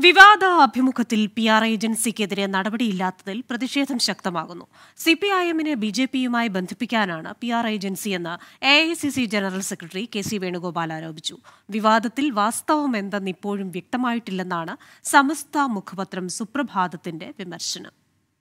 വിവാദ അഭിമുഖത്തിൽ P R ഏജൻസിക്കെതിരെ നടപടിയില്ലാത്തതിൽ പ്രതിഷേധം ശക്തമാകുന്നു സി പി ഐ എമ്മിനെ ബി ജെ പിയുമായി ബന്ധിപ്പിക്കാനാണ് പി ആർ ഏജൻസിയെന്ന് A I C C general secretary K C Venugopal ആരോപിച്ചു വിവാദത്തിൽ വാസ്തവം എന്തെന്ന് ഇപ്പോഴും വ്യക്തമായിട്ടില്ലെന്നാണ് സമസ്ത മുഖപത്രം സുപ്രഭാതത്തിന്റെ വിമർശനം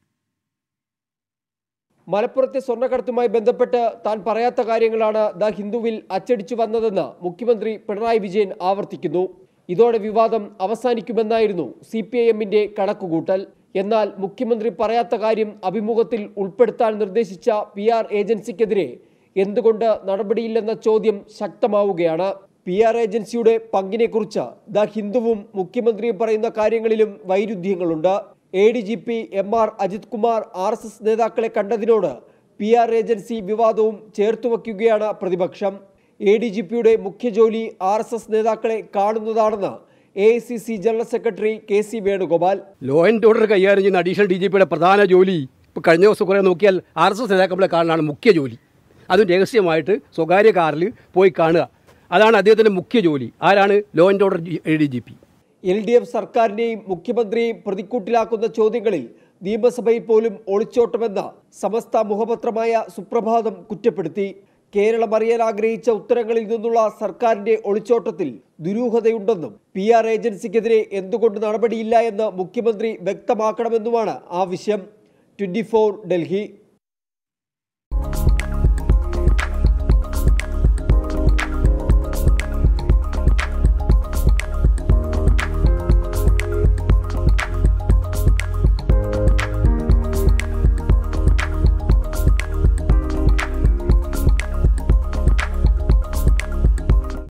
മലപ്പുറത്തെ സ്വർണ്ണക്കടത്തുമായി ബന്ധപ്പെട്ട് താൻ പറയാത്ത കാര്യങ്ങളാണ് ദ ഹിന്ദുവിൽ അച്ചടിച്ചു വന്നതെന്ന് മുഖ്യമന്ത്രി പിണറായി വിജയൻ ആവർത്തിക്കുന്നു ഇതോടെ വിവാദം അവസാനിക്കുമെന്നായിരുന്നു സി പി ഐ എമ്മിന്റെ കണക്കുകൂട്ടൽ എന്നാൽ മുഖ്യമന്ത്രി പറയാത്ത കാര്യം അഭിമുഖത്തിൽ ഉൾപ്പെടുത്താൻ നിർദ്ദേശിച്ച പി ആർ ഏജൻസിക്കെതിരെ എന്തുകൊണ്ട് നടപടിയില്ലെന്ന ചോദ്യം ശക്തമാവുകയാണ് പി ആർ ഏജൻസിയുടെ പങ്കിനെക്കുറിച്ച് ദ ഹിന്ദുവും മുഖ്യമന്ത്രിയും പറയുന്ന കാര്യങ്ങളിലും വൈരുദ്ധ്യങ്ങളുണ്ട് A D G P M R Ajith Kumar R S S നേതാക്കളെ കണ്ടതിനോട് പി ആർ ഏജൻസി വിവാദവും ചേർത്തുവയ്ക്കുകയാണ് പ്രതിപക്ഷം എ ഡി ജി പിയുടെ മുഖ്യ ജോലി ആർ എസ് എസ് നേതാക്കളെ കാണുന്നതാണെന്ന് A I C C general secretary K C Venugopal law and order കൈകാര്യം ചെയ്യുന്ന അഡീഷണൽ ഡി ജി പിയുടെ പ്രധാന ജോലി ഇപ്പോൾ കഴിഞ്ഞ ദിവസം കുറേ നോക്കിയാൽ ആർ എസ് എസ് നേതാക്കളെ കാണാനാണ് മുഖ്യ ജോലി അതും രഹസ്യമായിട്ട് സ്വകാര്യ കാറിൽ പോയി കാണുക അതാണ് അദ്ദേഹത്തിൻ്റെ മുഖ്യ ജോലി ആരാണ് law and order A D G P L D F സർക്കാരിനെയും മുഖ്യമന്ത്രിയെയും പ്രതിക്കൂട്ടിലാക്കുന്ന ചോദ്യങ്ങളിൽ നിയമസഭയിൽ പോലും ഒളിച്ചോട്ടമെന്ന സമസ്ത മുഖപത്രമായ സുപ്രഭാതം കുറ്റപ്പെടുത്തി കേരളം അറിയാൻ ആഗ്രഹിച്ച ഉത്തരങ്ങളിൽ നിന്നുള്ള സർക്കാരിന്റെ ഒളിച്ചോട്ടത്തിൽ ദുരൂഹതയുണ്ടെന്നും പി ആർ ഏജൻസിക്കെതിരെ എന്തുകൊണ്ട് നടപടിയില്ല എന്ന് മുഖ്യമന്ത്രി വ്യക്തമാക്കണമെന്നുമാണ് ആവശ്യം ട്വന്റി ഡൽഹി